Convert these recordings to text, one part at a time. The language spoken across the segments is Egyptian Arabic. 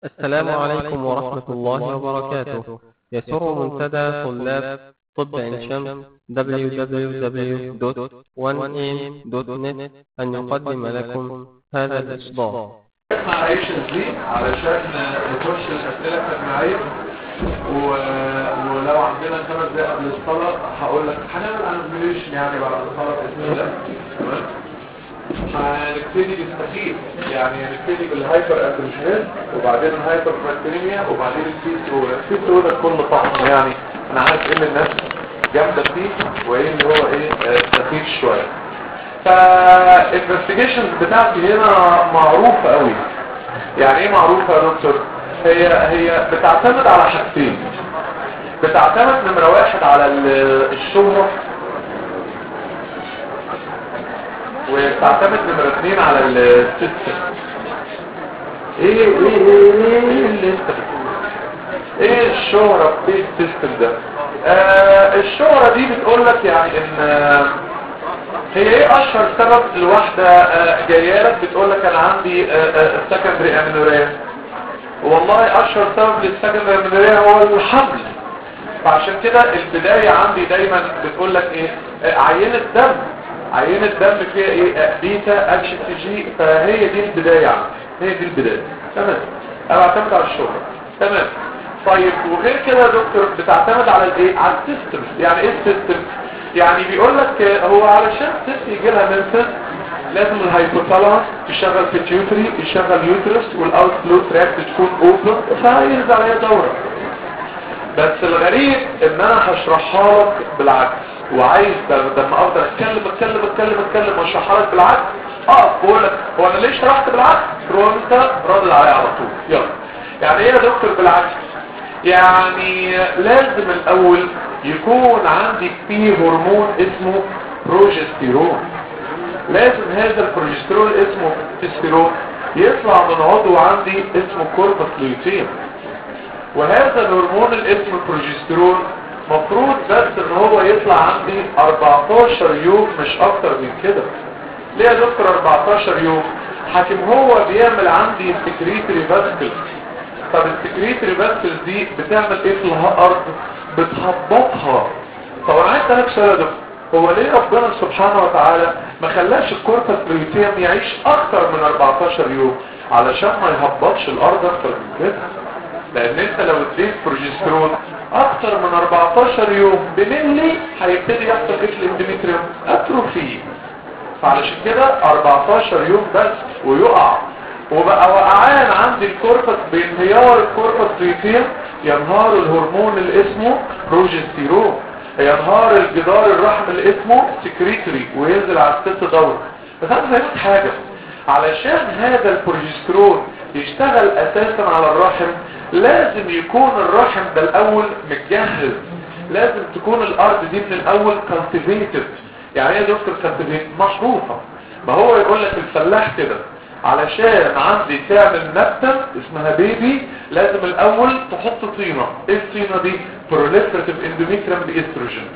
السلام عليكم ورحمة الله وبركاته يسر منتدى طلاب طب عين شمس www.1am.net أن يقدم لكم هذا الإصدار مع عيشة دي علشان نخش الأسئلة التجميعية و... ولو عندنا خمس دقايق قبل الصلاة هقول لك هنعمل انفيليشن يعني بعد الصلاة بإذن الله تمام هنبتدي بالتخيل يعني هنبتدي بالهايبر اتروشيز وبعدين الهايبر ماكتينيميا وبعدين الفيس رول الفيس رول ده كل طعم يعني انا عارف ايه اللي الناس جامده فيه وايه اللي هو ايه آه، سخيف شويه فالانفستيجيشنز بتاعتي هنا معروفه قوي يعني ايه معروفه يا دكتور هي هي بتعتمد على حاجتين بتعتمد نمره واحد على ال- الشهره وبتعتمد نمرة اتنين على السيستم ايه ايه ايه ايه اللي انت بتقوله ايه الشهرة في السيستم ده آه الشهرة دي بتقول لك يعني ان آه، هي ايه اشهر سبب لواحدة آه جايه لك بتقول لك انا عندي سكندري امينوريا والله اشهر سبب للسكندري امينوريا هو الحمل فعشان كده البداية عندي دايما بتقول لك ايه آه، عينة دم عينة دم فيها ايه آه، بيتا اتش تي جي فهي دي البداية عندي هي دي البداية تمام انا بعتمد على الشهرة تمام طيب وغير كده يا دكتور بتعتمد على الايه على السيستم يعني ايه السيستم يعني بيقول لك آه، هو علشان الست يجي لها منسس لازم الهايبوثالاموس يشغل بيتيوتري يشغل يوترس والاوتفلو تراكت تكون اوبن فينزل عليها دوره بس الغريب ان انا هشرحها لك بالعكس وعايز لما افضل اتكلم اتكلم اتكلم اتكلم واشرحها لك بالعكس اقف بقول لك هو انا ليه شرحت بالعكس تروح انت رد عليا على طول يلا يعني ايه يا دكتور بالعكس يعني لازم الاول يكون عندي فيه هرمون اسمه بروجستيرون لازم هذا البروجستيرون اسمه تستيرون يطلع من عضو عندي اسمه كوربس ليوتين وهذا الهرمون اللي اسمه البروجستيرون مفروض بس ان هو يطلع عندي 14 يوم مش اكتر من كده ليه يا دكتور 14 يوم حاكم هو بيعمل عندي سكريتري فاسكل طب السكريتري فاسكل دي بتعمل ايه في الارض بتهبطها طب انا عايز اسالك سؤال يا دكتور هو ليه ربنا سبحانه وتعالى ما خلاش الكوربس ليوتيم يعيش اكتر من 14 يوم علشان ما يهبطش الارض اكتر من كده لان انت لو اديت بروجسترون اكتر من 14 يوم بملي هيبتدي يحصل ايه في الاندوميتريوم اتروفي فعلشان كده 14 يوم بس ويقع وبقى وقعان عند الكوربس بانهيار الكوربس ليوتيم ينهار الهرمون اللي اسمه بروجستيرون ينهار الجدار الرحم اللي اسمه سكريتري وينزل على الست دورة بس انا فهمت حاجة علشان هذا البروجسترون يشتغل اساسا على الرحم لازم يكون الرحم ده الاول متجهز لازم تكون الارض دي من الاول cultivated يعني ايه يا دكتور cultivated محروفة ما هو يقول لك الفلاح كده علشان عندي تعمل نبتة اسمها بيبي لازم الاول تحط طينة ايه الطينة دي proliferative endometrium باستروجين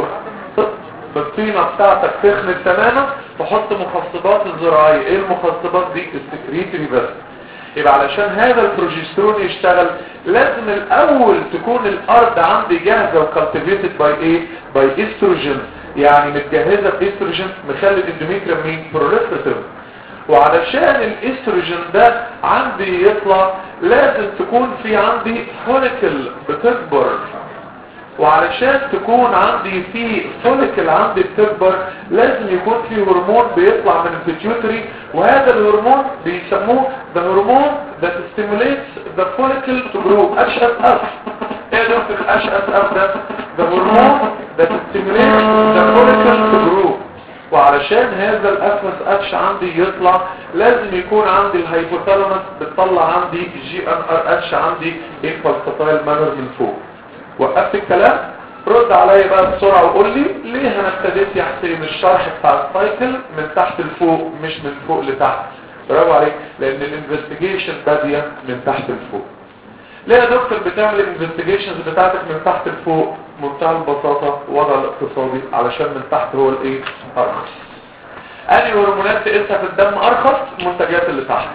بالطينة بتاعتك تخنق تماما تحط مخصبات الزراعية ايه المخصبات دي السكريتري بس يبقى علشان هذا البروجسترون يشتغل لازم الاول تكون الارض عندي جاهزة وكالتيفيتد باي ايه باي استروجين يعني متجهزة باستروجين مخلي الاندوميتريوم مين proliferative وعلشان الاستروجين ده عندي يطلع لازم تكون في عندي فوليكل بتكبر وعلشان تكون عندي في فوليكل عندي بتكبر لازم يكون في هرمون بيطلع من البيتيوتري وهذا الهرمون بيسموه the hormone that stimulates the follicle to grow HSF ايه ده HSF ده the hormone that stimulates the follicle to grow وعلشان هذا الافس اتش عندي يطلع لازم يكون عندي الهيبوثالاموس بتطلع عندي جي ان ار اتش عندي انفالساتايل مانر من فوق وقفت الكلام رد عليا بقى بسرعة وقول لي ليه انا ابتديت يا حسين الشرح بتاع السايكل من تحت لفوق مش من فوق لتحت برافو عليك لان الانفستيجيشن بادية من تحت لفوق ليه يا دكتور بتعمل الانفستيجيشنز بتاعتك من تحت لفوق منتهى البساطة وضع الاقتصادي علشان من تحت هو الايه ارخص انهي هرمونات تقيسها في الدم ارخص منتجات اللي تحت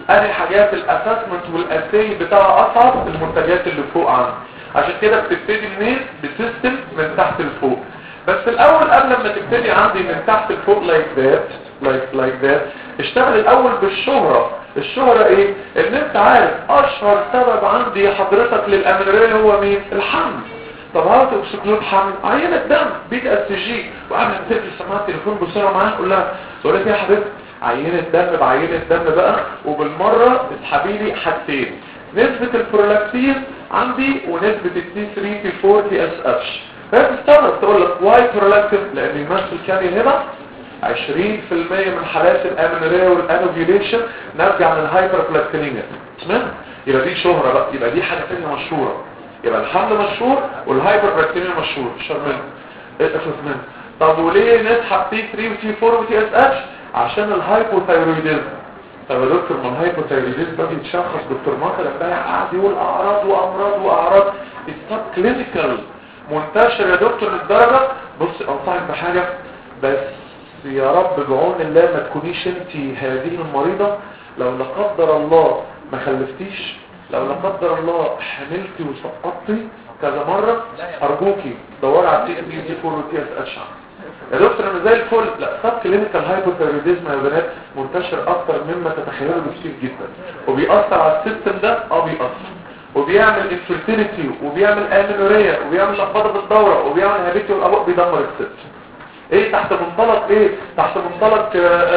ادي حاجات الاسسمنت والاساي بتاعها اصعب المنتجات اللي فوق عندي عشان كده بتبتدي منين بسيستم من تحت لفوق بس الاول قبل ما تبتدي عندي من تحت لفوق لايك ذات لايك لايك ذات اشتغل الاول بالشهرة الشهرة ايه ان انت عارف اشهر سبب عندي حضرتك للامنورية هو مين الحمل طب هات اكسكلود حمل عينة دم بيتا اس جي وقبل ما تقفل سماعة التليفون بسرعة معاها قول لها تقول لك يا حبيبتي عينة دم بعينة دم بقى وبالمرة اسحبي لي حاجتين نسبة البرولاكتين عندي ونسبة التي 3 تي 4 تي اس اتش فتستغرب تقول لك واي برولاكتين لان يمثل كام هنا 20% من حالات الامنوريا والانوفيوليشن نرجع من الهايبر بلاكتينيميا تمام يبقى دي شهرة بقى يبقى دي حاجة ثانيه مشهورة يبقى الحمل مشهور والهايبر بلاكتينيميا مشهور شرمين اخلص منه طب وليه نسحب تي 3 وتي 4 وتي اس اتش عشان الهايبوثايرويدزم طب يا دكتور ما الهايبوثايرويدزم ده بيتشخص دكتور ماكر امبارح قاعد يقول اعراض وامراض واعراض السب كلينيكال منتشر يا دكتور للدرجه بص انصحك بحاجه بس يا رب بعون الله ما تكونيش انت هذه المريضه لو لا قدر الله ما خلفتيش لو لا قدر الله حملتي وسقطتي كذا مره ارجوكي دوري على التي ام دي 4 وتي اس اتش يا دكتور انا زي الفل لا سب كلينيكال هايبوثايروديزم يا بنات منتشر اكتر مما تتخيلوا بكتير جدا وبيأثر على السيستم ده اه بيأثر وبيعمل انفيرتيليتي وبيعمل امينوريا وبيعمل لخبطه بالدوره وبيعمل هابيتي والابوق بيدمر الست ايه تحت منطلق ايه تحت منطلق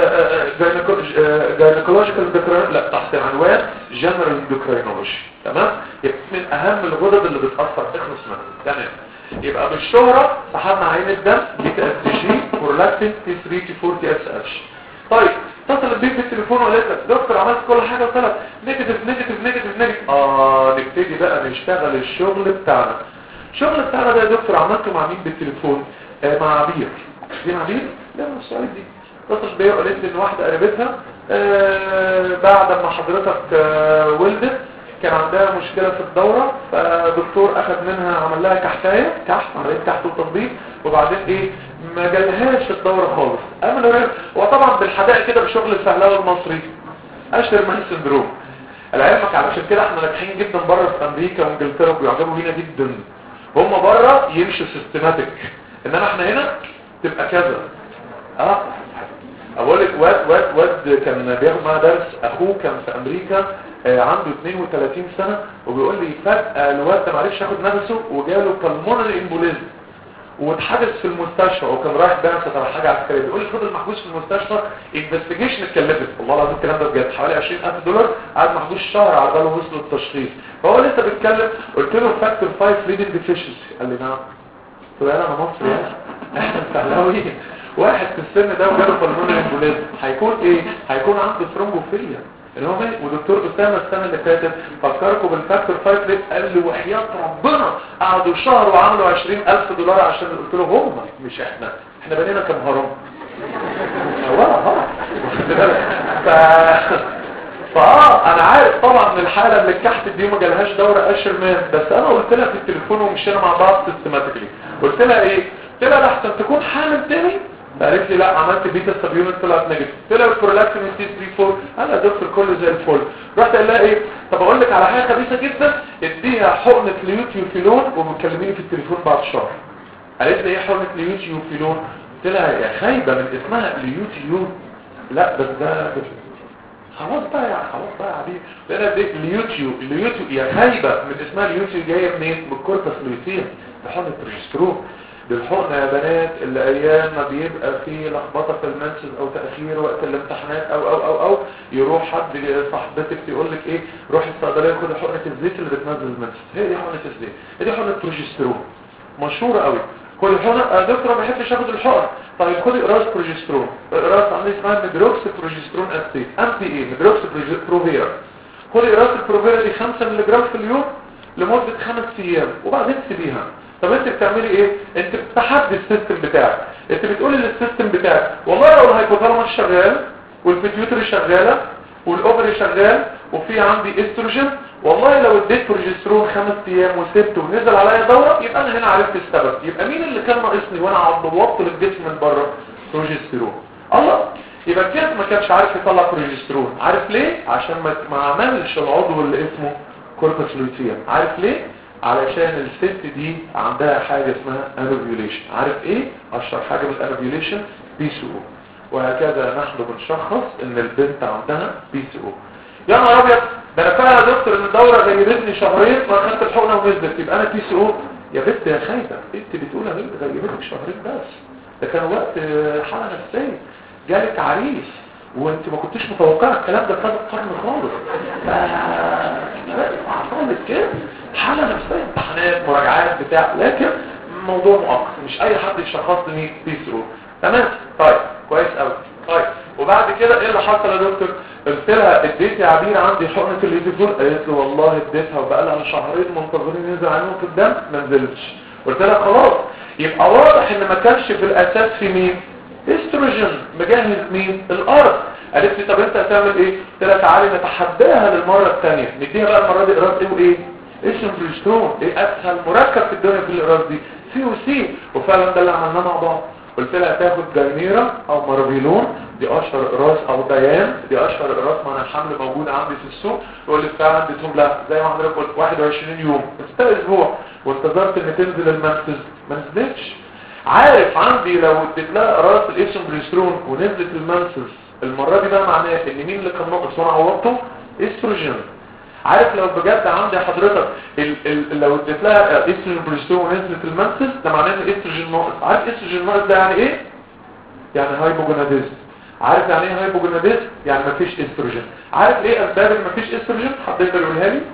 جاينيكولوجيكال ديكرين لا تحت عنوان جنرال ديكرينولوجي تمام يبقى من اهم الغدد اللي بتاثر اخلص منها تمام يبقى بالشهرة سحبنا عين الدم بيتا اس جي برولاكتين تي 3 تي 4 تي اس اتش طيب اتصلت بيك بالتليفون وقالت لك دكتور عملت كل حاجه وطلعت نيجاتيف نيجاتيف نيجاتيف نيجاتيف اه نبتدي بقى نشتغل الشغل بتاعنا الشغل بتاعنا ده يا دكتور عملته مع مين بالتليفون آه مع عبير دي عبير لا مش السؤال دي اتصلت بيا وقالت لي ان واحده قريبتها آه بعد ما حضرتك آه ولدت كان عندها مشكلة في الدورة فدكتور اخذ منها عمل لها كحتاية كحت عملية كحت وتنظيف وبعدين ايه ما جالهاش الدورة خالص امن وطبعا بالحدائق كده بشغل الفهلاوي المصري اشهر مان سندروم العلمك علشان كده احنا ناجحين جدا بره في امريكا وانجلترا وبيعجبوا بينا جدا هم بره يمشوا سيستماتيك انما احنا هنا تبقى كذا اه اقول لك واد واد واد كان بياخد معاه درس اخوه كان في امريكا آه عنده 32 سنة وبيقول لي فجأة الواد ده معرفش ياخد نفسه وجاله بالمونري امبوليزم واتحجز في المستشفى وكان رايح بعثة على حاجة عسكرية بيقول لي فضل محجوز في المستشفى انفستيجيشن اتكلفت والله العظيم الكلام ده بجد حوالي 20000 دولار قعد محجوز شهر على باله وصلوا التشخيص فهو لسه بيتكلم قلت له فاكتور 5 ليدنج ديفيشنسي قال لي نعم قلت له انا مصري يا احنا الفهلاوي واحد في السن ده وجاله بالمونري امبوليزم هيكون ايه هيكون عنده ثرومبوفيليا اللي هو ودكتور اسامه السنه اللي فاتت فكركم بالفاكتور 5 ليه قال لي وحياه ربنا قعدوا شهر وعملوا 20000 دولار عشان قلت له هم مش احنا احنا بنينا كام هرم ورا ها ف فاه انا عارف طبعا من الحاله اللي الكحت دي ما جالهاش دوره اشر مان بس انا قلت لها في التليفون ومشينا مع بعض سيستماتيكلي قلت لها ايه قلت لها احسن تكون حامل تاني قالت لي لا عملت بيتا سبيونت طلعت نيجاتيف طلع البرولاكتين تي 3 4 انا دكتور كله زي الفل رحت قال لها ايه طب اقول لك على حاجه خبيثه جدا اديها حقنه ليوتيوفيلون وبتكلميني في التليفون بعد شهر قالت لي ايه حقنه ليوتيوفيلون قلت لها يا خايبه من اسمها ليوتيو لا بس ده خلاص بقى يا خلاص بقى يا حبيبي لان دي اليوتيو اليوتيو يا خايبه من اسمها اليوتيو جايه منين من الكورتس لوتين بحقنه بروجسترون بالحقنة يا بنات اللي ايام ما بيبقى فيه لخبطة في المنسز او تأخير وقت الامتحانات او او او او يروح حد صاحبتك يقول لك ايه روح الصيدليه خد حقنة الزيت اللي بتنزل المنسز هي دي حقنة الزيت هي دي حقنة بروجسترون مشهورة قوي كل حقنة دكتور ما بحبش اخد الحقن طيب خدي قراص بروجسترون قراص عندي اسمها ميدروكس بروجسترون اسيد ام بي اي ميدروكس بروفيرا خدي قراص البروفيرا دي 5 ملغ في اليوم لمدة خمس ايام وبعدين تسيبيها طب انت بتعملي ايه انت بتحدي السيستم بتاعك انت بتقولي للسيستم بتاعك والله لو الهايبوثالاموس شغال والبيتيوتري شغاله والاوفري شغال وفي عندي استروجين والله لو اديت بروجسترون خمس ايام وسبته ونزل عليا دوره يبقى انا هنا عرفت السبب يبقى مين اللي كان ناقصني وانا عم بوطل الجسم من بره بروجسترون الله يبقى الكيس ما كانش عارف يطلع بروجسترون عارف ليه عشان ما ما عملش العضو اللي اسمه كوربس لوتيوم عارف ليه علشان الست دي عندها حاجة اسمها انوفيوليشن عارف ايه اشهر حاجة بالانوفيوليشن بي سي او وهكذا نحن بنشخص ان البنت عندها بي سي او يا نهار ابيض ده انا فعلا يا دكتور ان الدوره غيبتني شهرين واخدت الحقنه ونزلت يبقى انا بي سي او يا بنت يا خايبه انت بتقول انا غيبتك شهرين بس ده كان وقت حاله نفسيه جالك عريس وانت ما كنتش متوقعه الكلام ده فات قرن خالص حصل لك كده حاله نفسيه امتحانات مراجعات بتاع لكن موضوع مؤقت مش اي حد يشخصني بي سي او تمام طيب كويس قوي طيب وبعد كده ايه اللي حصل يا دكتور قلت لها اديت يا عبير عندي حقنه الايديفون قالت له والله اديتها وبقى لها شهرين منتظرين ينزل عليهم في الدم ما نزلتش قلت لها خلاص يبقى واضح ان ما كانش في الاساس في مين استروجين مجهز مين الارض قالت لي طب انت هتعمل ايه قلت لها تعالي نتحداها للمره الثانيه نديها بقى المره دي ايراد ايه وايه اسم بروجسترون ايه اسهل مركب في الدنيا في الايراد دي سي وسي وفعلا ده اللي عملناه مع بعض قلت لها تاخد جاينيرا او مارفيلون دي اشهر اقراص او ديان دي اشهر اقراص ما انا الحمل موجود عندي في السوق يقول لي فعلا اديتهم لا زي ما حضرتك قلت 21 يوم بس اسبوع وانتظرت ان تنزل المنفذ ما نزلتش عارف عندي لو اديت لها اقراص الاسم بريسترون ونزلت المنفذ المره دي بقى معناه ان مين اللي كان ناقص وانا عوضته استروجين عارف لو بجد عندي حضرتك ال ال لو اديت لها استروجين بريسترون ونزلت المنفذ ده معناه ان الاستروجين ناقص عارف استروجين ناقص ده يعني ايه يعني هايبوجوناديزم عارف يعني ايه هايبوجوناديزم يعني مفيش استروجين عارف ايه اسباب ان مفيش استروجين حد يقدر يقولها لي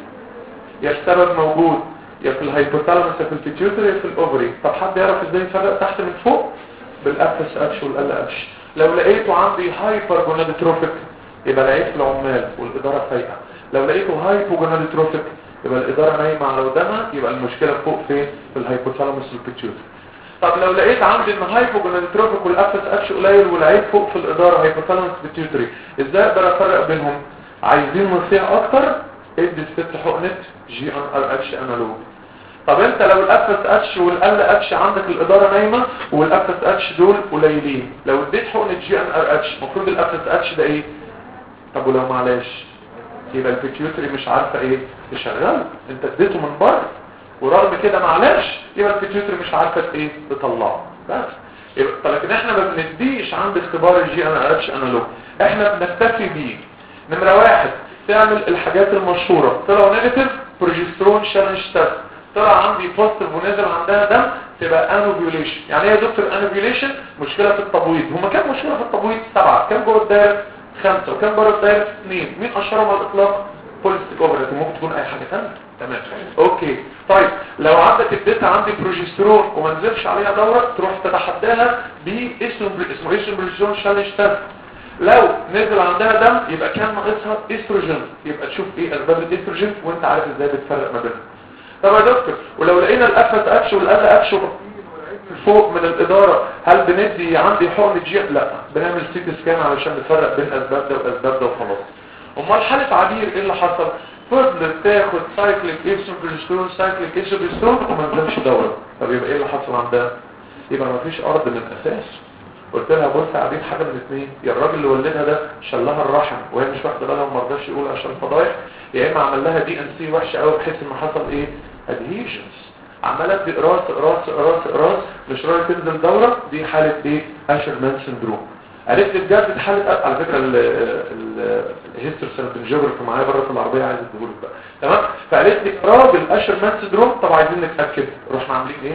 يا السبب موجود يا في الهايبوثالاموس يا في البيتيوتري يا في الاوفري طب حد يعرف ازاي يفرق تحت من فوق بالافس اتش والال اتش لو لقيته عندي هايبر جونادوتروفيك يبقى لقيت في العمال والاداره فايقه لو لقيته هايبو جونادوتروفيك يبقى الاداره نايمه على ودانها يبقى المشكله فوق فين في الهايبوثالاموس والبيتيوتري طب لو لقيت عندي ان هايبوجونادوتروفيك والافس اتش قليل والعيب فوق في الاداره هايبوثالاموس بيتيوتري ازاي اقدر افرق بينهم عايزين نصيح اكتر ادي الست حقنه جي ان ار اتش انالوج طب انت لو الافس اتش والال اتش عندك الاداره نايمه والافس اتش دول قليلين لو اديت حقنه جي ان ار اتش المفروض الافس اتش ده ايه طب ولو معلش يبقى البيتيوتري مش عارفه ايه تشغله انت اديته من بره ورغم كده معلش يبقى البيتيوتري مش عارفه ايه تطلعه بس يبقى لكن احنا ما بنديش عند اختبار الجي ان ار اتش انالوج احنا بنكتفي بيه نمره واحد تعمل الحاجات المشهوره طلعوا نيجاتيف بروجسترون شالنج تيست طلع عندي بوزيتيف ونزل عندها دم تبقى انوفيوليشن يعني ايه يا دكتور انوفيوليشن مشكله في التبويض هما كام مشكله في التبويض سبعه كام جوه الدايره خمسه وكام بره الدايره اثنين مين اشهرهم على الاطلاق بوليستيك اوفرت ممكن تكون اي حاجه ثانيه تمام اوكي طيب لو عندك اديتها عندي بروجسترون وما نزلش عليها دوره تروح تتحداها باسم اسمه اسم بروجسترون شالنج تيست لو نزل عندها دم يبقى كان ناقصها استروجين يبقى تشوف ايه اسباب الاستروجين وانت عارف ازاي بتفرق ما بينهم طب يا دكتور ولو لقينا الافت اتش والال اتش فوق من الاداره هل بندي عندي حقن جي لا بنعمل سي تي سكان علشان نفرق بين اسباب ده واسباب ده وخلاص امال حاله عبير ايه اللي حصل فضلت تاخد سايكليك ايسوبريستون سايكليك ايسوبريستون وما نزلش دوره طب يبقى ايه اللي حصل عندها يبقى ما فيش ارض من الاساس قلت لها بص يا عبيد حاجه من اثنين يا الراجل اللي ولدها ده شلها الرحم وهي مش واخده بالها وما رضاش يقول عشان فضايح يا اما عمل لها دي ان سي وحشه قوي بحيث ان حصل ايه ادهيشنز عماله ادي اقراص اقراص اقراص اقراص مش راضيه تنزل دوره دي حاله ايه اشرمان سندروم قالت لي بجد حاله على فكره الهيستوري سيرفنجوجرافي معايا بره في العربيه عايز اديهولك بقى تمام فقالت لي راجل اشرمان سندروم طب عايزين نتاكد رحنا عاملين ايه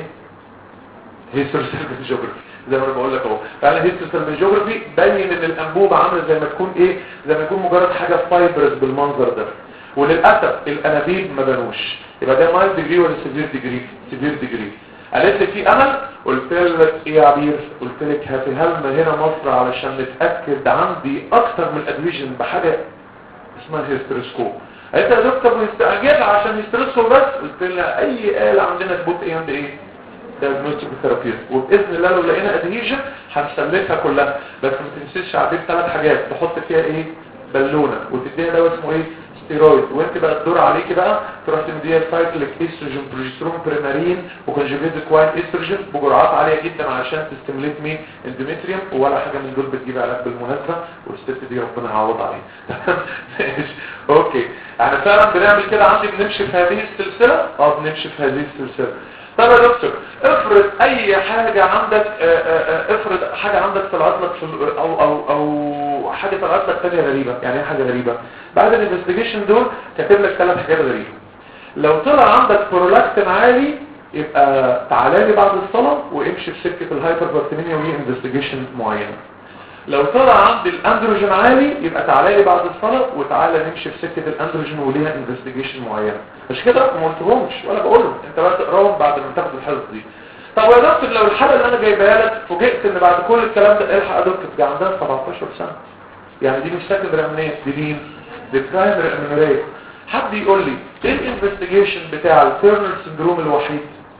هيستوري سيرفنجوجرافي زي ما انا بقول لك اهو فعلا هيستوري سيرفنجوجرافي بين ان الانبوبه عامله زي ما تكون ايه زي ما يكون مجرد حاجه فايبرز بالمنظر ده وللاسف الانابيب ما بانوش يبقى ده مايل ديجري ولا سيفير ديجري سيفير ديجري قالت لي في امل قلت لك ايه يا عبير قلت لك هاتيها لنا هنا مصر علشان نتاكد عندي اكتر من ادويجن بحاجه اسمها هيستروسكوب قالت لي يا دكتور مستعجل عشان هيستروسكوب بس قلت لها اي آلة عندنا تبوت ايه عند ايه دايجنوستيك ثيرابيوت وباذن الله لو لقينا ادهيجن هنسلكها كلها بس ما تنسيش عبير ثلاث حاجات تحط فيها ايه بالونه وتديها دواء اسمه ايه ستيرويد وانت بقى الدور عليكي بقى تروح تمديها سايكليك استروجين بروجسترون بريمارين وكونجوجيت كواين استروجين بجرعات عاليه جدا علشان تستمليت مين اندوميتريوم ولا حاجه من دول بتجيب علاج بالمناسبه والست دي ربنا يعوض عليها ماشي اوكي احنا فعلا بنعمل كده عندي بنمشي في هذه السلسله اه بنمشي في هذه السلسله طب يا دكتور افرض اي حاجة عندك اه اه افرض حاجة عندك طلعت لك في ال- او او او حاجة طلعت لك تانية غريبة يعني ايه حاجة غريبة بعد الانفستيجيشن دول كاتب لك ثلاث حاجات غريبة لو طلع عندك برولاكتين عالي يبقى تعالى لي بعد الصلاة وامشي في سكة الهايبر بارتينيا وليه انفستيجيشن معينة لو طلع عندي الاندروجين عالي يبقى تعالى لي بعد الصلاة وتعالى نمشي في سكة الاندروجين وليها انفستيجيشن معينة مش كده ما قلتهمش ولا بقولهم انت بقى تقراهم بعد ما تاخد الحصص دي طب يا دكتور لو الحالة اللي انا جايبها لك فوجئت ان بعد كل الكلام ده الحق يا دكتور دي عندها 17 سنة يعني دي مش سكندري امنية دي مين؟ دي برايمري امنية حد يقول لي ايه الانفستيجيشن بتاع التيرنر سندروم الوحيد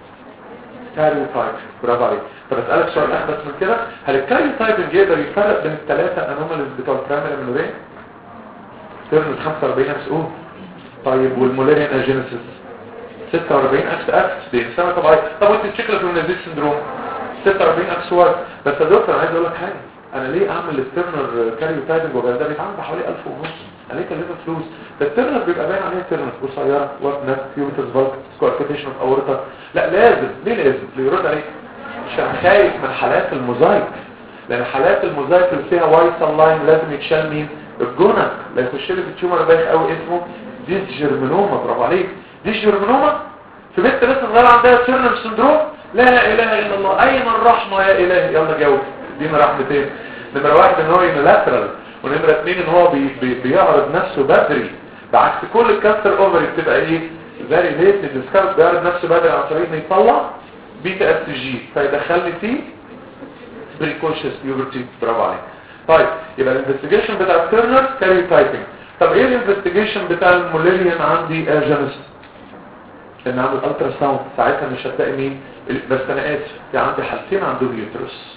كاريو تايب برافو عليك طب اسالك سؤال احدث من كده هل الكاريو تايبنج يقدر يفرق بين الثلاثه انوماليز بتوع البرايمري امنورين تيرنر 45 اكس او طيب والمولاريان اجينيسيس 46 اكس اكس دي انسانه طبيعيه طب وانت تشكلك من النزيف سندروم 46 اكس واي بس يا دكتور انا عايز اقول لك حاجه انا ليه اعمل الترنر كاريو تايبنج وبعد ده بيتعمل بحوالي 1000 ونص انا ليه كلفه فلوس ده الترنر بيبقى باين عليه ترنر قصيره وابنه فيوتس فالك سكوارتيشن اوف اورتا لا لازم ليه لازم اللي يرد عليك عشان خايف من حالات الموزايك لان حالات الموزايك اللي فيها وايت لاين لازم يتشال مين الجونك لا يخش لي في التيومر باين قوي اسمه ديسجرمنوما برافو عليك ديسجرمنوما في بنت لسه صغيره عندها تيرنر سندروم لا اله الا الله اين الرحمه يا الهي يلا جاوب دينا رحمتين نمره واحد ان هو يونيلاترال ونمره اثنين ان هو بي بي بيعرض نفسه بدري بعكس كل الكانسر اوفري بتبقى ايه فيري ليت الديسكاوت بيعرض نفسه بدري عن طريق انه يطلع بيتا اف جي فيدخلني فيه بريكوشس بيوبرتي برافو عليك طيب يبقى الانفستيجيشن بتاع التيرنر كاري تايبنج طب ايه الانفستيجيشن بتاع الموليريان عندي اجنس ان اعمل الترا ساوند ساعتها مش هتلاقي مين بس انا اسف في عندي حالتين عندهم يوترس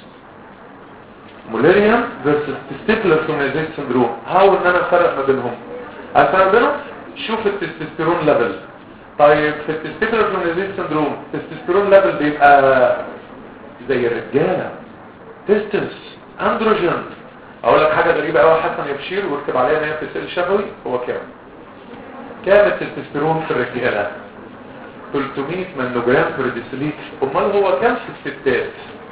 موليريان فيرسس تستيكولار فلونيزيت سندروم هاو ان انا افرق ما بينهم افرق بينهم شوف التستوستيرون ليفل طيب في التستيكولار فلونيزيت سندروم التستوستيرون ليفل بيبقى زي الرجاله تستس اندروجين اقول لك حاجه غريبه قوي حسن يبشير واكتب عليها ان هي في السيل شفوي هو كام كام التستوستيرون في الرجاله 300 مانوجرام بر ديسيليتر امال هو كام في الستات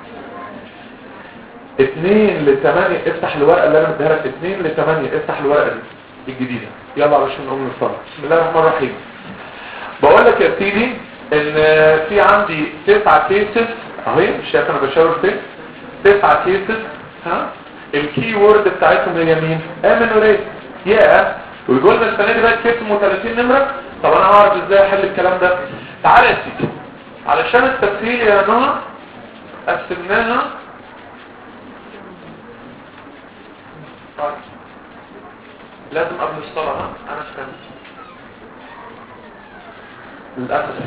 2 ل 8 افتح الورقه اللي انا مديها لك 2 ل 8 افتح الورقه دي الجديده يلا علشان نقوم نصلي بسم الله الرحمن الرحيم بقول لك يا سيدي ان في عندي تسعة كيسز اهي مش شايف انا بشاور فين تسعة كيسز ها الكي وورد بتاعتهم هي مين امينوريت يا ويقول لنا السنه دي بقى كتبوا 30 نمره طب انا هعرف ازاي احل الكلام ده تعالى يا سيدي علشان التسهيل يا نهى قسمناها طيب لازم قبل الصلاة ها انا فهمت للأسف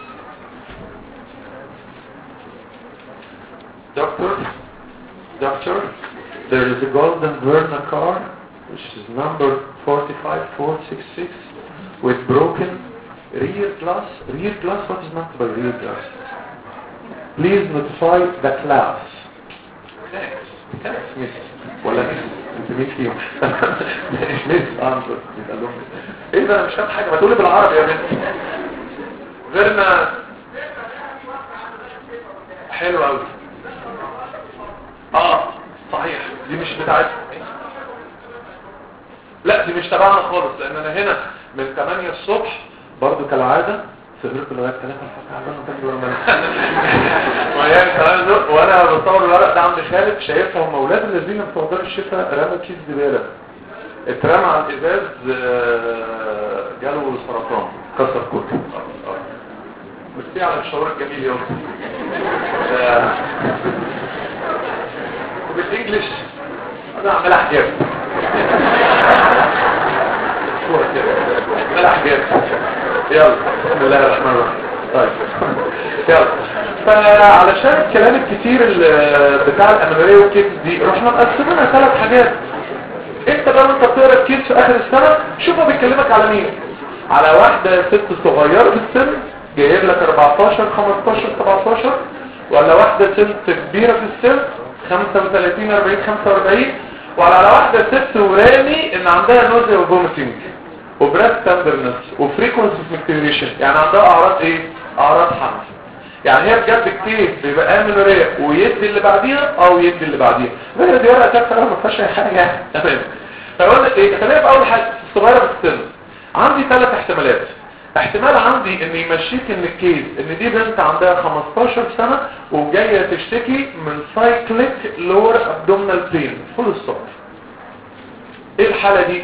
Doctor, doctor, there is a golden Verna car, which is number 45466, with broken rear glass. Rear glass, what is meant by rear glass? Please notify the class. Thanks. Thanks, miss. ولا miss. انت مين فيهم؟ مش miss. اه انت يبقى لهم ايه ده انا مش فاهم حاجة ما تقولي بالعربي يا بنت. غيرنا حلو قوي اه صحيح دي مش بتاعتنا لا دي مش تبعنا خالص لان انا هنا من 8 الصبح برضو كالعادة سهرت لغاية 3 الفجر وانا بصور الورق ده عند خالد شايفها هم اولاد الذين بتوع دار الشفاء رمى كيس زباله اترمى على الازاز آه، جاله سرطان كسر كتله ميرسي على الشعور الجميل يا اختي آه، وبالانجلش انا عمال حجاب صورة كده عمال حجاب يلا بسم الله الرحمن الرحيم طيب يلا فعلشان الكلام الكتير ال- بتاع الامامية والكيس دي رحنا مقسمينها ثلاث حاجات انت بقى وانت بتقرا الكيس في اخر السنه شوف هو بيكلمك على مين على واحده ست صغيره في السن جايب لك 14 15 17 ولا واحده ست كبيره في السن 35 40 45 ولا على واحده ست ورامي ان عندها نوزيا وفوميتنج وبراست تندرنس وفريكونسي فلكتيشن يعني عندها اعراض ايه اعراض حمل يعني هي بجد كتير بيبقى امنوريا ويدي اللي بعديها او يدي اللي بعديها غير دي ورقه تافهه ما فيهاش اي حاجه يعني تمام فقلنا ايه خلينا في اول حاجه الصغيره في السن عندي ثلاث احتمالات احتمال عندي ان يمشيك ان الكيس ان دي بنت عندها 15 سنه وجايه تشتكي من سايكليك لور ابدومينال بين فول ستوب ايه الحاله دي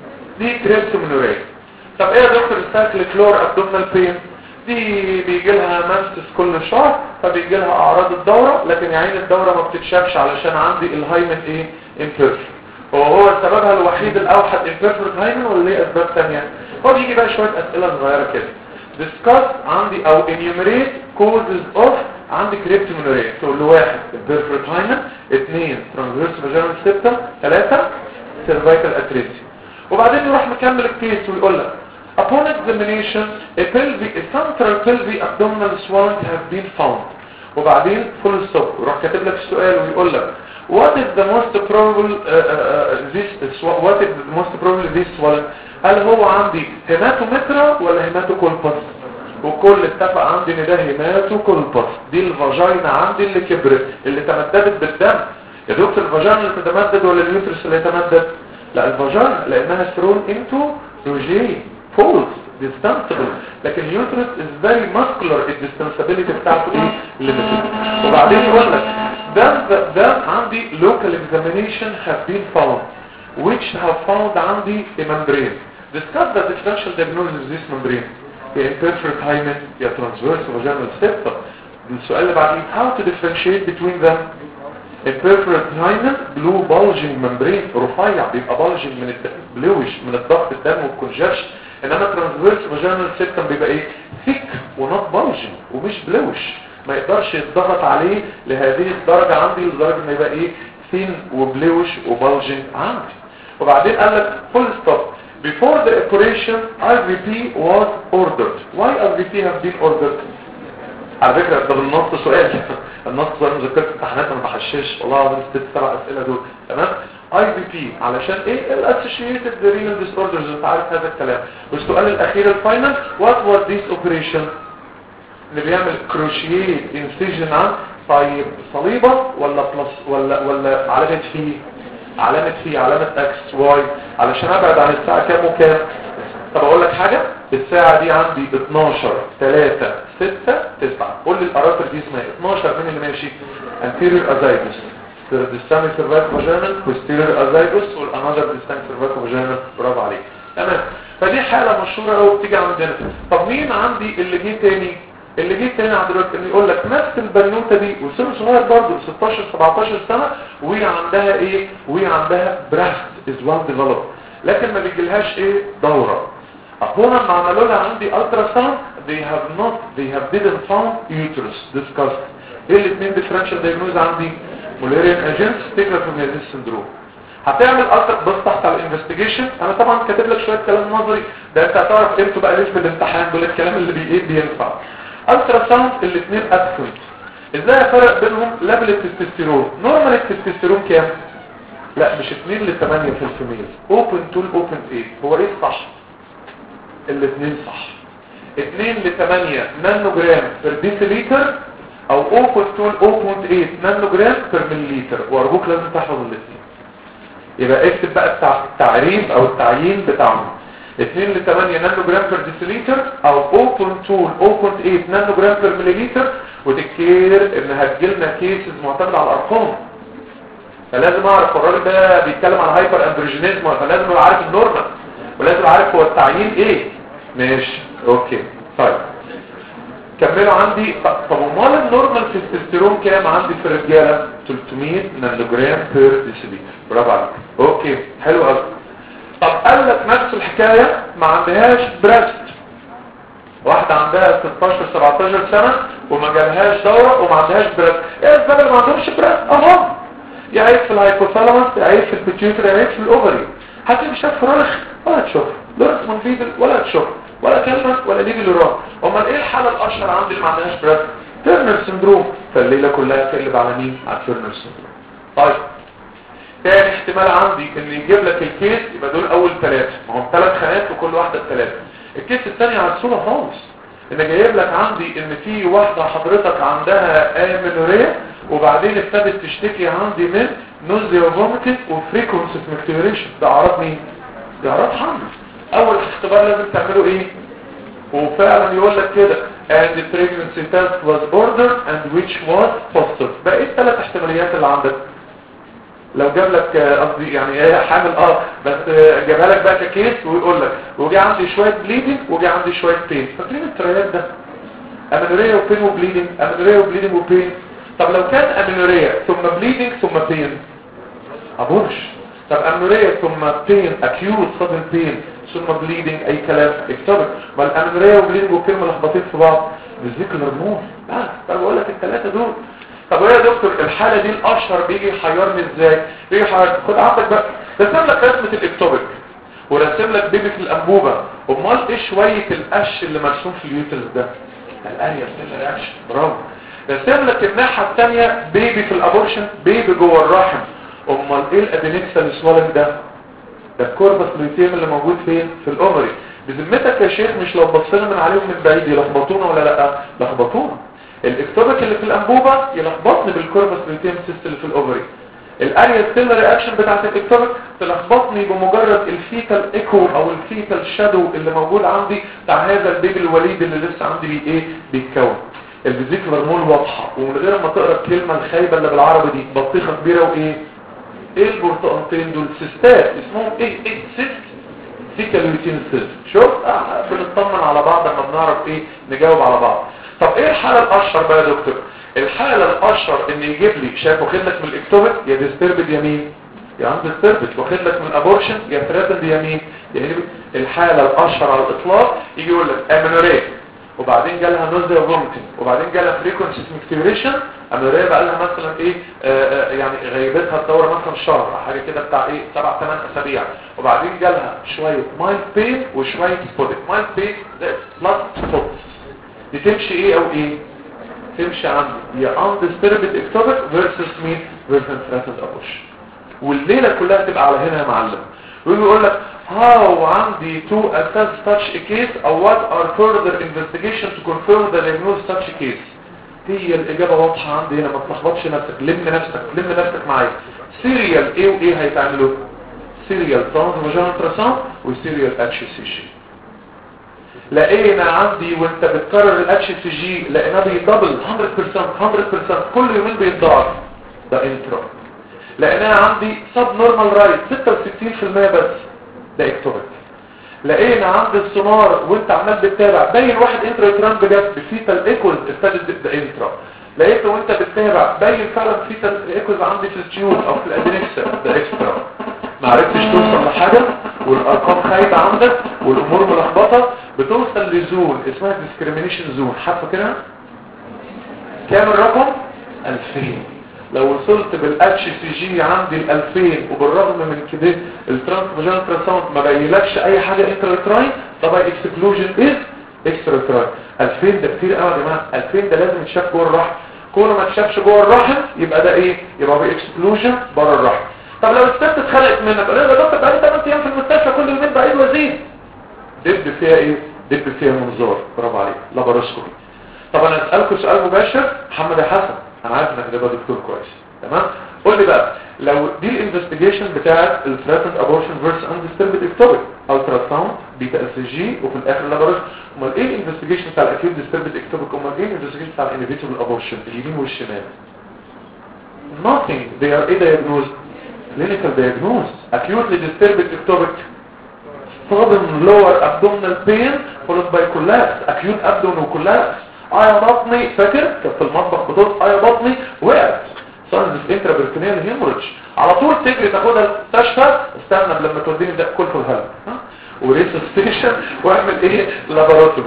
دي كريبتومينوريا طب ايه يا دكتور السايكليك لور ابدومينال بين دي بيجي لها منسس كل شهر فبيجي لها اعراض الدورة لكن يا عين الدورة ما بتتشافش علشان عندي الهايمن ايه امبيرفكت هو هو سببها الوحيد الاوحد امبيرفكت هايمن ولا ليه اسباب ثانيه هو بيجي بقى شوية اسئلة صغيرة كده discuss عندي او enumerate causes of عندي كريبتومينوريا تقول له واحد امبيرفكت هايمن اثنين ترانسفيرس فاجينال سيبتم ثلاثة سيرفايكال اتريسي وبعدين يروح مكمل الكيس ويقول لك Upon examination, a pelvic, a central pelvic abdominal swelling have been found. وبعدين full stop وراح كاتب لك السؤال ويقول لك What is the most probable uh, uh, this what is the most probable this swelling? هل هو عندي هيماتومترا ولا هيماتوكولبس؟ وكل اتفق عندي ان ده هيماتوكولبس دي الفاجينا عندي اللي كبرت اللي تمددت بالدم يا دكتور الفاجينا اللي تتمدد ولا اليوترس اللي يتمدد؟ لا الفاجينا لانها ثرون انتو روجين false distanceable لكن اليوترس is very muscular الديستنسابيليتي بتاعته ايه limited وبعدين يقول لك ده ده عندي local examination have been found which have found عندي a membrane discuss the differential diagnosis of this membrane يا imperfect hymen يا transverse vaginal septum السؤال اللي بعدين how to differentiate between them imperfect hymen blue bulging membrane رفيع بيبقى bulging من الدم بلوش من الضغط الدم والكونجكشن انما ترانسفيرس فاجينال سيبتم بيبقى ايه ثيك ونوت بلجن ومش بلوش ما يقدرش يتضغط عليه لهذه الدرجة عندي لدرجة ان يبقى ايه ثين وبلوش وبلجن عندي وبعدين قال لك فول ستوب before the operation IVP was ordered why IVP have been ordered على فكرة ده بالنص سؤال النص سؤال مذكرة امتحانات ما بحشش والله العظيم ست سبع اسئلة دول تمام اي بي بي علشان ايه الاسوشيتد رينال ديس اوردرز انت عارف هذا الكلام والسؤال الاخير الفاينل وات واز ذيس اوبريشن اللي بيعمل كروشيت انسيجن عن طيب صليبه ولا بلس ولا ولا علامه في علامه في علامه اكس واي علشان ابعد عن الساعه كام وكام طب اقول لك حاجه الساعه دي عندي 12 3 6 9 قول لي الاراتر دي اسمها 12 مين اللي ماشي anterior azygos ديستاني سيرفايك فاجينال posterior azygos والانذر ديستاني سيرفايك فاجينال برافو عليك تمام فدي حاله مشهوره قوي بتيجي عندنا طب مين عندي اللي جه تاني اللي جه تاني عند دلوقتي اللي يقول لك نفس البنوته دي وسن صغير برضه 16 17 سنه وهي عندها ايه وهي عندها براست از وان ديفلوب لكن ما بيجيلهاش ايه دوره أقونا ما عملوا لها عندي ultrasound they have not they have didn't found uterus discussed ايه الاثنين differential diagnosis عندي مولاريان اجنس تكرا فيمياليس سندروم هتعمل الترا بص تحت على الانفستيجيشن انا طبعا كاتب لك شويه كلام نظري ده انت هتعرف امتى بقى ليش بالامتحان دول الكلام اللي بي ايه بينفع الترا ساوند الاثنين ابسنت ازاي افرق بينهم ليفل التستوستيرون نورمال التستوستيرون كام لا مش 2 ل 8 في الفيميل اوبن تول اوبن 8 هو ايه الصح الاثنين صح 2 ل 8 نانو جرام بير ديسيليتر او اوبن تول 0.8 نانو جرام بير مليليتر وارجوك لازم تحفظ الاثنين يبقى اكتب بقى التع- التعريف او التعيين بتاعهم 2 ل 8 نانو جرام بير ديسيليتر او اوبن تول 0.8 نانو جرام بير مليليتر وتكير ان هتجيلنا كيسز معتمد على الارقام فلازم اعرف الراجل ده بيتكلم عن هايبر اندروجينيزم فلازم ابقى عارف النورمال ولازم عارف هو التعيين ايه ماشي اوكي طيب كملوا عندي طب امال النورمال تستوستيرون كام عندي في الرجاله 300 نانو جرام بير ديسيليتر برافو عليك اوكي حلو قوي طب قال لك نفس الحكايه ما عندهاش بريست واحدة عندها 16 17 سنة وما جالهاش دورة وما عندهاش بريست ايه الاسباب اللي ما عندهمش بريست اهو يا عيب في الهايبوثالاموس يا عيب في البيتيوتري يا عيب في الاوفري هتلاقي شاف فراغ ولا تشوف لورس منفيدل ولا تشوف ولا كلمة ولا ليبي لوران امال ايه الحالة الاشهر عندي اللي ما عندهاش بريس تيرنر سندروم فالليلة كلها تقلب على مين على تيرنر سندروم طيب تاني احتمال عندي ان يجيب لك الكيس يبقى دول اول ثلاثة ما هم ثلاث خانات وكل واحدة بثلاثة الكيس الثاني على الصورة خالص ان جايب لك عندي ان في واحدة حضرتك عندها امينوريا وبعدين ابتدت تشتكي عندي من نوزيا وفوميتنج وفريكونسي مكتوريشن ده اعراض مين؟ ده اعراض حمل اول اختبار لازم تعمله ايه؟ وفعلا يقول لك كده and the pregnancy test was ordered and which was positive بقى ايه الثلاث احتماليات اللي عندك؟ لو جاب لك قصدي يعني ايه حامل اه بس جابها لك بقى ككيس ويقول لك وجي عندي شويه بليدنج وجي عندي شويه بين فاكرين التريات ده امينوريا وبين وبليدنج امينوريا وبليدنج وبين طب لو كان امينوريا ثم بليدنج ثم بين ابورش طب امينوريا ثم بين اكيوت صدر بين ثم بليدنج اي كلام اكتبت ما الامينوريا وبليدنج وبين ملخبطين في بعض بالذكر الهرمون بس طب بقول لك الثلاثه دول طب ويا دكتور الحالة دي الاشهر بيجي يحيرني ازاي بيجي يحيرني خد عندك بقى رسم لك رسمة الاكتوبك ورسم لك بيبي في الانبوبة امال ايه شوية القش اللي مرسوم في اليوترس ده الاريا بتاع القش برافو رسم لك الناحية الثانية بيبي في الابورشن بيبي جوه الرحم امال ايه الادينكسال سوالن ده ده الكوربس لوتيم اللي موجود فين في الاوفري بذمتك يا شيخ مش لو بصينا من عليهم من بعيد يلخبطونا ولا لا لخبطونا الاكتوبك اللي في الانبوبة يلخبطني بالكوربس لوتيم سيست اللي في الاوفري الاريا ستيل رياكشن بتاعت الاكتوبك تلخبطني بمجرد الفيتال ايكو او الفيتال شادو اللي موجود عندي بتاع هذا البيبي الوليد اللي لسه عندي بي ايه بيتكون الفيزيكال هرمون واضحه ومن غير ما تقرا الكلمه الخايبه اللي بالعربي دي بطيخه كبيره وايه ايه البرتقانتين دول سيستات اسمهم ايه ايه سيست فيكال لوتين سيست شوف آه بنطمن على بعض لما بنعرف ايه نجاوب على بعض طب ايه الحالة الاشهر بقى يا دكتور الحالة الاشهر ان يجيب لي شايف واخد لك من الاكتوبك يا ديستربد يمين يا عند ديستربد واخد لك من ابورشن يا ثريتند يمين يعني الحالة الاشهر على الاطلاق يجي يقول لك امينوريا وبعدين جالها نوزيا وفومتنج وبعدين جالها فريكونسي مكتوريشن امينوريا بقى لها مثلا ايه آآ آآ يعني غيبتها الدوره مثلا شهر حاجه كده بتاع ايه سبع ثمان اسابيع وبعدين جالها شويه مايل بين وشويه سبوتك مايل بين ده بلس سبوتس دي تمشي ايه او ايه تمشي عندي يا undisturbed ectopic versus مين versus threatened abortion والليلة كلها تبقى على هنا يا معلم ويجي يقول لك how عندي to assess such a case or what are further investigation to confirm the diagnosis such a case هي الإجابة واضحة عندي هنا ما تلخبطش نفسك لم نفسك لم نفسك معايا سيريال ايه وايه هيتعملوا سيريال ترانس فاجينال تراسان وسيريال اتش سي جي لقينا عندي وانت بتكرر الاتش سي جي لقيناه بيدبل 100% 100% كل يومين بيتضاعف ده انترا لقيناها عندي سب نورمال رايت 66% بس ده اكتوبك لقينا عند السونار وانت عمال بتتابع باين واحد انترا يتران بجد بفيتال ايكوز ابتدت ده انترا لقيته وانت بتتابع باين فعلا فيتال ايكوز عندي في التيوب او في الادريكسا ده اكسترا ما عرفتش توصل لحاجه والارقام خايبه عندك والامور ملخبطه بتوصل لزون اسمها ديسكريميشن زون حاطه كده كام الرقم 2000 لو وصلت بالاتش سي جي عندي ال 2000 وبالرغم من كده الترانس فاجينال ترانساوند ما بينلكش اي حاجه انترا طبعا اكسكلوجن از اكسترا تراي 2000 ده كتير قوي يا جماعه 2000 ده لازم يتشاف جوه الرحم كل ما تشافش جوه الرحم يبقى ده ايه يبقى باكسكلوجن بره الرحم طب لو الست اتخلقت منك قال لها ده دكتور بقالي 8 ايام في المستشفى كل يومين بعيد وزيد دب فيها ايه دب فيها منظار برافو عليك لاباروسكوبي طب انا اسالكم سؤال مباشر محمد يا حسن انا عارف انك تبقى دكتور كويس تمام قول لي بقى لو دي الانفستيجيشن بتاعت الثريتند ابورشن فيرس اندستربد اكتوبيك الترا ساوند بيتا اس جي وفي الاخر لاباروسكوبي امال ايه الانفستيجيشن بتاع الاكيوت ديستربد اكتوبيك امال ايه الانفستيجيشن بتاع الانيفيتبل ابورشن اليمين والشمال nothing they are a diagnosed clinical diagnosis acutely disturbed ectopic sudden lower abdominal pain followed by collapse acute abdominal collapse ايا بطني فاكر كانت في المطبخ بتقول ايا بطني وقعت ساينز انترابرتونيال هيموريدج على طول تجري تاخدها المستشفى استنى لما توديني ده كل في الهلب وريسستيشن واعمل ايه لاباروتومي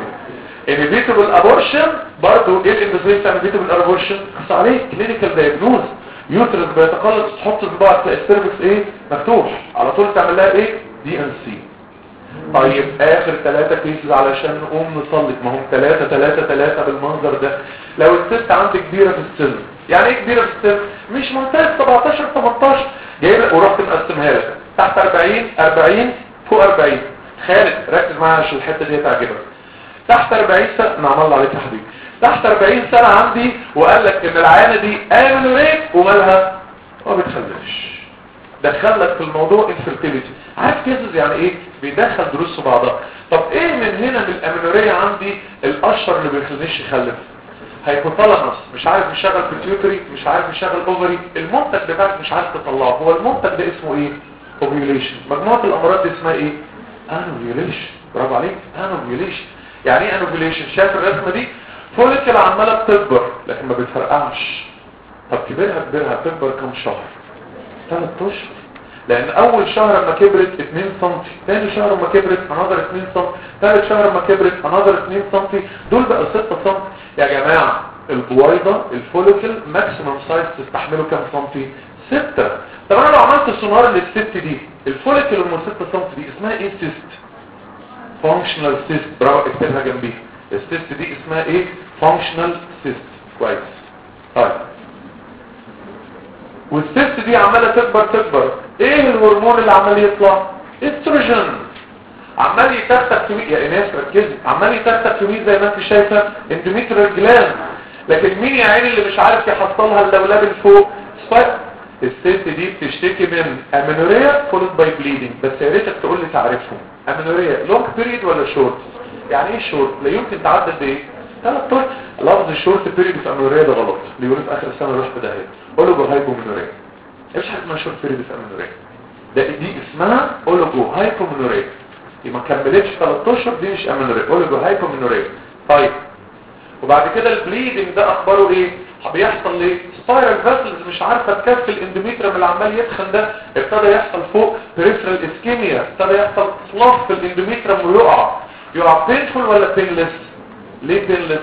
انيفيتبل ابورشن برضه ايه الانفستيجيشن بتاع انيفيتبل ابورشن بس عليه كلينيكال دايجنوز يوترس بيتقلص تحط صباعك تلاقي السيرفكس ايه مفتوح على طول تعمل لها ايه دي ان سي طيب اخر ثلاثة كيسز علشان نقوم نصلي ما هم ثلاثة ثلاثة ثلاثة بالمنظر ده لو الست عندك كبيرة في السن يعني ايه كبيرة في السن مش منطقة 17 18 جايب ورحت مقسمها لك تحت 40 40 فوق 40 خالد ركز معايا عشان الحتة دي هتعجبك تحت 40 سنة نعم الله عليك يا حبيبي تحت 40 سنة عندي وقال لك ان العيانة دي امنوريك ومالها ما بتخلفش دخلك في الموضوع انفرتيليتي عارف كيسز يعني ايه بيدخل دروس في بعضها طب ايه من هنا من الامنورية عندي الاشهر اللي بيخلينيش يخلف هيبوثالاموس مش عارف يشغل بيتيوتري مش عارف يشغل اوفري المنتج بتاعك مش عارف تطلعه هو المنتج ده اسمه ايه اوفيوليشن مجموعة الامراض دي اسمها ايه انوفيوليشن برافو عليك انوفيوليشن يعني ايه انوفيوليشن شايف الرسمه دي فوليكل عماله بتكبر لكن ما بتفرقعش طب كبرها كبرها بتكبر كم شهر ثلاث اشهر لان اول شهر لما كبرت 2 سم ثاني شهر لما كبرت انظر 2 سم ثالث شهر لما كبرت انظر 2 سم دول بقوا 6 سم يا جماعه البويضه الفوليكل ماكسيمم سايز تستحمله كام سم 6 طب انا لو عملت سونار للست دي الفوليكل من 6 سم دي اسمها ايه سيست فانكشنال سيست برافو اكتبها جنبيها السيست دي اسمها ايه فانكشنال سيست كويس طيب والسيست دي عماله تكبر تكبر ايه الهرمون اللي عمال يطلع استروجين عمال يتختك في يا ايناس ركزي عمال يتختك في زي ما انت شايفه اندوميتريال جلاند لكن مين يا عيني اللي مش عارف يحصلها اللولب اللي فوق سبايك الست دي بتشتكي من امينوريا فولد باي بليدنج بس يا ريتك تقول لي تعرفهم امينوريا لونج بيريد ولا شورت يعني ايه شورت لا يمكن تعدد بايه ثلاث اشهر لفظ شورت بيريد في امينوريا ده غلط اللي يقول في اخر السنه روح في داهيه اولوجو هايبومينوريا ايش حاجه اسمها شورت بيريد في امينوريا ده دي اسمها اولوجو هايبومينوريا دي ما كملتش 3 اشهر دي مش امينوريا اولوجو هايبومينوريا طيب وبعد كده البليدنج ده اخباره ايه بيحصل ليه سبايرال فاسلز مش عارفه تكفي الاندوميتريوم اللي عمال يتخن ده ابتدى يحصل فوق بريفرال اسكيميا ابتدى يحصل فلاف في الاندوميتريوم ويقع يقع بينفول ولا بينلس ليه بينلس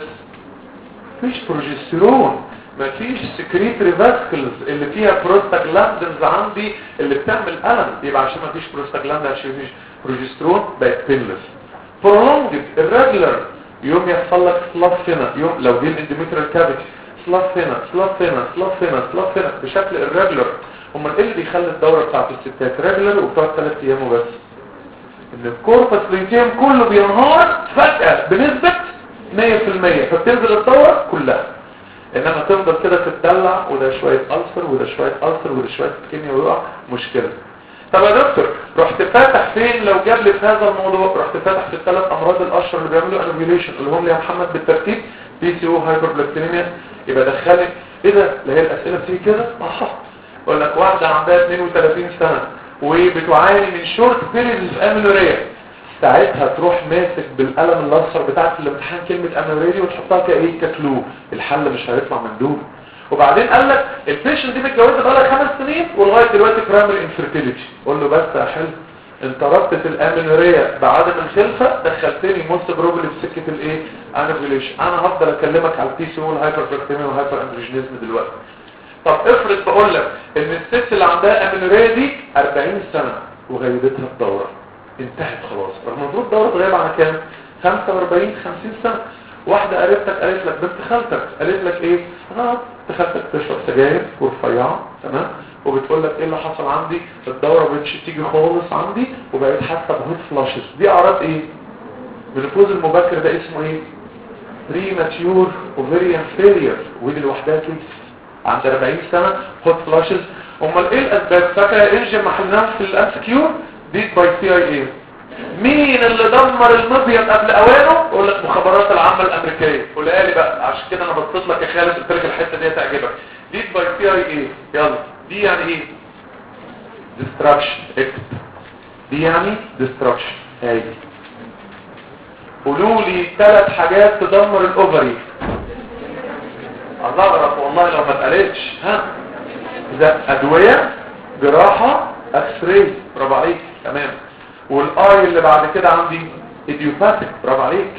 مفيش بروجستيرون مفيش سكريتري فاسكلز اللي فيها بروستاجلاندنز عندي اللي بتعمل الم يبقى عشان مفيش بروستاجلاند عشان مفيش بروجستيرون بقت بينلس prolonged irregular يوم يحصل لك فلاف هنا يوم لو دي الاندوميتريال كافيتي سلاف هنا سلاف هنا سلاف هنا سلاف هنا بشكل الريجولر امال ايه اللي بيخلي الدوره بتاعت الستات ريجولر وبتقعد ثلاث ايام وبس ان الكوربس ليتيم كله بينهار فجاه بنسبه 100% فبتنزل الدوره كلها انما تفضل كده تتدلع وده شويه ألسر وده شويه ألسر وده شويه كيمياء ويقع مشكله طب يا دكتور رحت فاتح فين لو جاب لي في هذا الموضوع رحت فاتح في الثلاث امراض الاشهر اللي بيعملوا انوفيليشن اللي هم يا محمد بالترتيب بي سي او هايبربلاستينيميا يبقى دخلت ايه ده اللي هي الاسئله بتيجي كده اه اقول لك واحده عندها 32 سنه وبتعاني من شورت بيريد اميلوريا ساعتها تروح ماسك بالقلم الاصفر بتاعت الامتحان كلمه اميلوريا وتحطها كايه ككلو الحل مش هيطلع من دول وبعدين قال لك البيشنت دي متجوزه بقى لها خمس سنين ولغايه دلوقتي برايمري انفيرتيليتي قول له بس يا حلو انت ربطت الامينوريا بعدم الخلفه دخلتني موست بروبلي في سكه الايه انوفيليشن انا هفضل اكلمك على البي سي او والهايبر بكتيريا والهايبر اندروجينيزم دلوقتي طب افرض بقول لك ان الست اللي عندها امينوريا دي 40 سنه وغيبتها الدوره انتهت خلاص رغم المفروض الدوره تغيب على كام 45 50 سنه واحدة قريبتك قالت لك بنت خالتك قالت لك ايه انا بنت خالتك تشرب سجاير ورفيعة تمام وبتقول لك ايه اللي حصل عندي الدورة مبقتش تيجي خالص عندي وبقيت حاسه بهوت فلاشز دي اعراض ايه النفوذ المبكر ده اسمه ايه بريماتيور اوفيريان فيلير ودي لوحدها كيس عند 40 سنة هوت فلاشز امال ايه الاسباب فاكره انجن محلناها في الام كيو ديت باي سي اي اي مين اللي دمر المبيض قبل اوانه يقول لك مخابرات العامه الامريكيه قولها لي بقى عشان كده انا بصيت لك يا خالد قلت لك الحته دي هتعجبك ديت باي سي اي اي يلا دي يعني ايه ديستراكشن اكتب دي يعني ديستراكشن هاي قولوا لي ثلاث حاجات تدمر الاوفري الله اعرف والله لو ما اتقالتش ها ده ادويه جراحه اكس راي برافو عليك تمام والاي اللي بعد كده عندي ايديوباثيك برافو عليك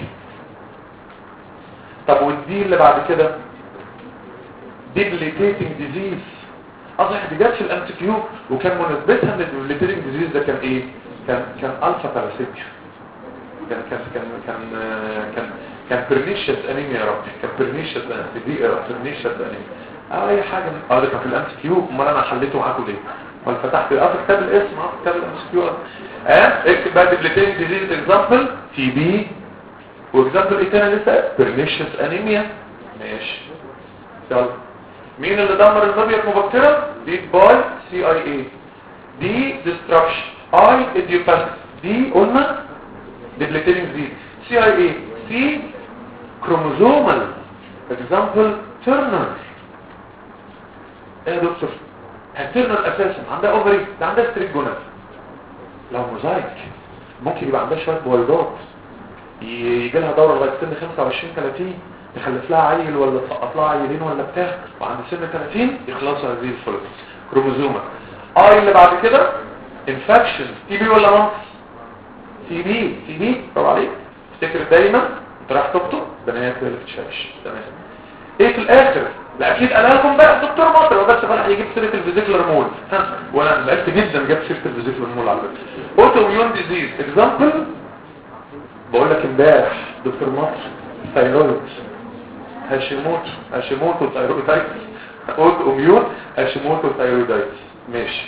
طب والدي اللي بعد كده debilitating disease اصح دي جت في الام كيو وكان مناسبتها ان الديبليتيرنج ديزيز ده كان ايه كان كان الفا ثالاسيميا كان كان كان كان كان كان برنيشيس انيميا يا رب كان برنيشيس دي برنيشيس انيميا اه اي حاجه من اه ده كان في الام كيو امال انا حليته معاكم ليه امال فتحت اه في كتاب الاسم اه في كتاب الام كيو اه اكتب بقى ديبليتيرنج ديزيز اكزامبل تي بي واكزامبل ايه تاني لسه برنيشيس انيميا ماشي يلا مين اللي دمر المبيض مبكرا دي باي سي اي اي دي ديستركشن اي اديوباث دي قلنا ديبليتيرنج دي سي اي اي سي كروموزومال اكزامبل تيرنر ايه يا دكتور التيرنر اساسا عندها اوفري ده عندها ستريك جونات لو موزايك ممكن يبقى عندها شويه بويضات يجي لها دوره لغايه سن 25 30 يخلف لها عيل ولا تسقط لها عيلين ولا بتاع وعند سن 30 يخلصوا هذه الفوليكل كروموزومه اه اللي بعد كده انفكشن تي بي ولا مامس تي بي تي بي طبعا عليك افتكر دايما انت رايح تخطب بنات اللي بتشاش تمام ايه في الاخر لا اكيد قال لكم بقى الدكتور مصر وبس فرح يجيب سيره الفيزيكولار مول ها وانا لقيت جدا جاب سيره الفيزيكولار مول على فكره اوتو اميون ديزيز اكزامبل بقول لك امبارح دكتور مصر ثايرويد هاشيموتو هاشيموتو ثايرويدايتس اوتو اميون هاشيموتو ثايرويدايتس ماشي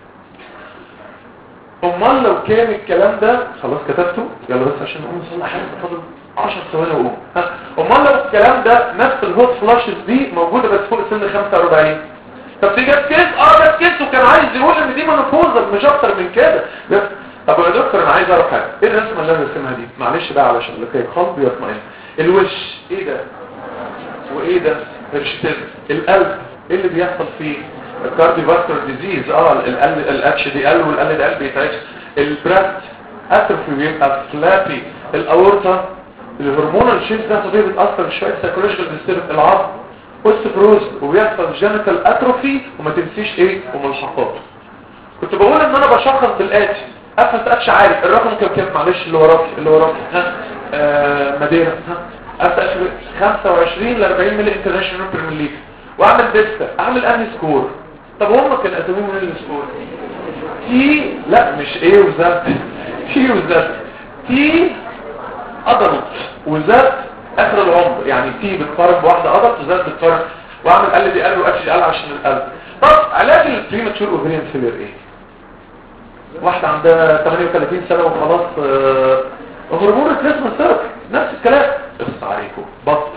امال لو كان الكلام ده خلاص كتبته يلا بس عشان نقوم نصلح حاجه فاضل 10 ثواني واقوم امال لو الكلام ده نفس الهوت فلاشز دي موجوده بس فوق سن 45 طب دي جت كيس اه جت كيس وكان عايز يقول ان دي منفوذه مش اكتر من كده بس طب يا دكتور انا عايز اعرف حاجه ايه الرسمه اللي انا رسمها دي معلش بقى علشان لكي قلبي يطمئن الوش ايه ده وايه ده هرشتز القلب ايه اللي بيحصل فيه الكارديوفاسكولار ديزيز اه القلب الاتش دي ال والقلب ده بيتعش البريست اتروفي بيبقى فلابي الاورطه الهرمونال شيفت ده طبيعي بتاثر شويه سايكولوجيكال ديسترب العظم اوستيبروز وبيحصل جينيتال اتروفي وما تنسيش ايه وملحقات كنت بقول ان انا بشخص بالاتي افس اتش عارف الرقم كام كام معلش اللي وراك اللي وراك ها آه مدينه ها افس 25 ل 40 ملي انترناشونال بير ملي واعمل ديستا اعمل انهي سكور طب هم كان اساميهم ايه السكور تي لا مش ايه وزد تي وزد تي ادلت وزد اخر العمر يعني تي بتقارن بواحده ادلت وزد بتقارن واعمل ال دي ال واتش دي ال عشان القلب طب علاج البريماتشور اوفريان فيلر ايه واحده عندها 38 سنه وخلاص آه هرمون ريبليسمنت ثيرابي نفس الكلام بس عليكم بط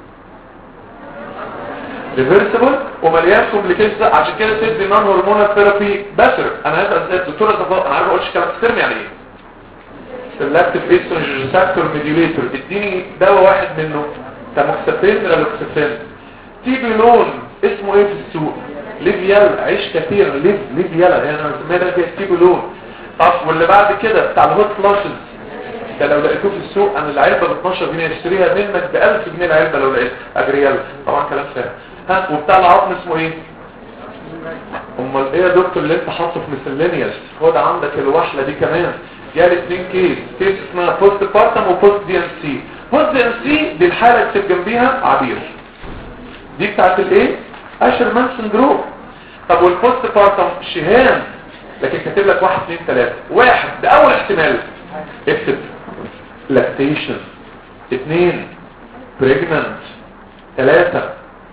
ريفرسبل ومليان كومبليكيشن عشان كده تدي نون هرمونال ثيرابي بسر انا هسال الدكتوره صفاء انا عارف اقول كلام كتير يعني ايه سيلكتيف استروجين ريسبتور ميديوليتور اديني دواء واحد منه تاموكسافين ريلوكسافين تيبيلون اسمه ايه في السوق ليفيال عيش كثير ليف ليفيالا هي انا مسميها ده تيبيلون طب واللي بعد كده بتاع الهوت فلاشز ده لو لقيتوه في السوق انا العلبه ب 12 جنيه اشتريها منك ب 1000 جنيه العلبه لو لقيت اجريال طبعا كلام فاهم ها وبتاع العظم اسمه ايه امال ايه يا دكتور اللي انت حاطه في مسلينيوس خد عندك الوحله دي كمان جالي اثنين كيس كيس اسمها بوست بارتم وبوست دي ان سي بوست دي ان سي دي الحاله اللي تكتب جنبيها عبير دي بتاعت الايه اشرمان سندروم طب والبوست بارتم شهام لكن كاتب لك واحد اثنين ثلاثه واحد ده اول احتمال اكتب لاكتيشن اثنين بريجننت ثلاثة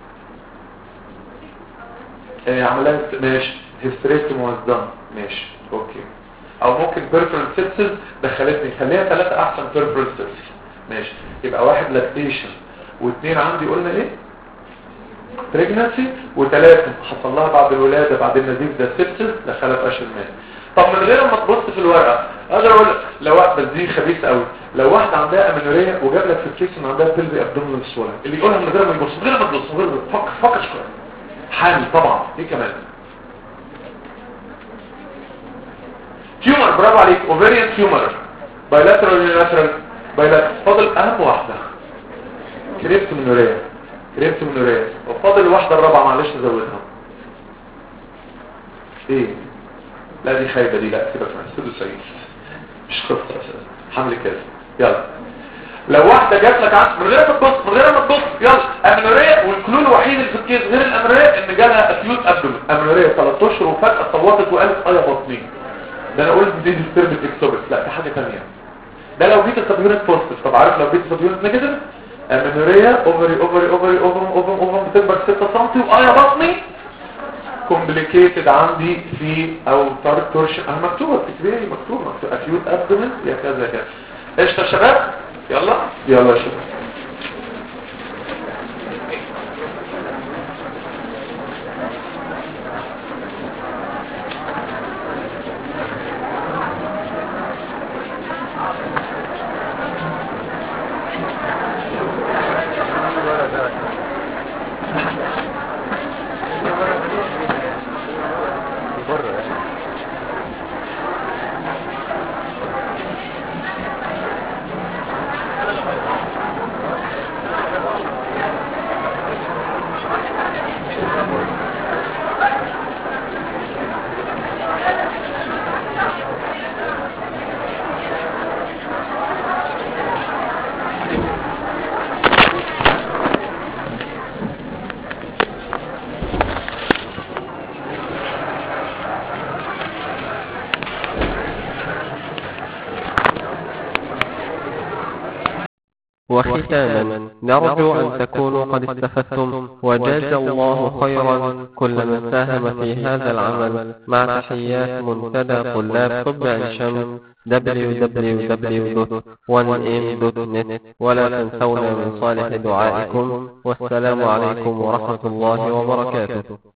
ايه عملية ماشي هيستريكتوم واز ماشي اوكي او ممكن بيرفرال سيبسز دخلتني خليها ثلاثة احسن بيرفرال سيبسز ماشي يبقى واحد لاكتيشن واثنين عندي قلنا ايه بريجنسي وثلاثة حصل لها بعد الولادة بعد النزيف ده سيبسز دخلها في اشهر مات طب من غير ما تبص في الورقة اقدر اقول لو بس دي خبيثة قوي لو واحدة عندها امينورية وجاب لك في الكيس ان عندها بيلفي ابدومينال سولا اللي يقولها من غير ما يبص من غير ما تبص من غير ما تفكر فكر شوية حامل طبعا دي كمان تيومر برافو عليك اوفيريان تيومر بايلاترال يونيلاترال بايلاترال فاضل اهم واحدة كريبت منورية كريبت منورية وفاضل الواحدة الرابعة معلش نزودها ايه لا دي خايبة دي لا سيبك من السدس سيد مش خطة اساسا حمل كذا يلا لو واحده جات لك عند من غير ما تبص من غير ما تبص يلا امنوريه والكلو الوحيد اللي في الكيس غير الامنوريه ان جالها اكيوت ابدومين امنوريه 3 اشهر وفجاه صوتت وقالت اه يا بطني ده انا قلت دي ديستربت اكتوبس لا دي حاجه ثانيه ده لو جيت سب يونت بوزيتيف طب عارف لو جيت سب يونت نيجاتيف امنوريه اوفري اوفري اوفري اوفر اوفر اوفر بتكبر 6 سم واه يا بطني كومبليكيتد عندي في او طارق تورشن انا مكتوبه بتكبيري مكتوب مكتوب اكيوت ابدومين يا كذا كذا قشطه يا شباب يلا يلا يا شباب وختاما نرجو أن تكونوا قد استفدتم وجاز الله خيرا كل من ساهم في هذا العمل مع تحيات منتدى طلاب طب عين شمس www.1m.net ولا تنسونا من صالح دعائكم والسلام عليكم ورحمة الله وبركاته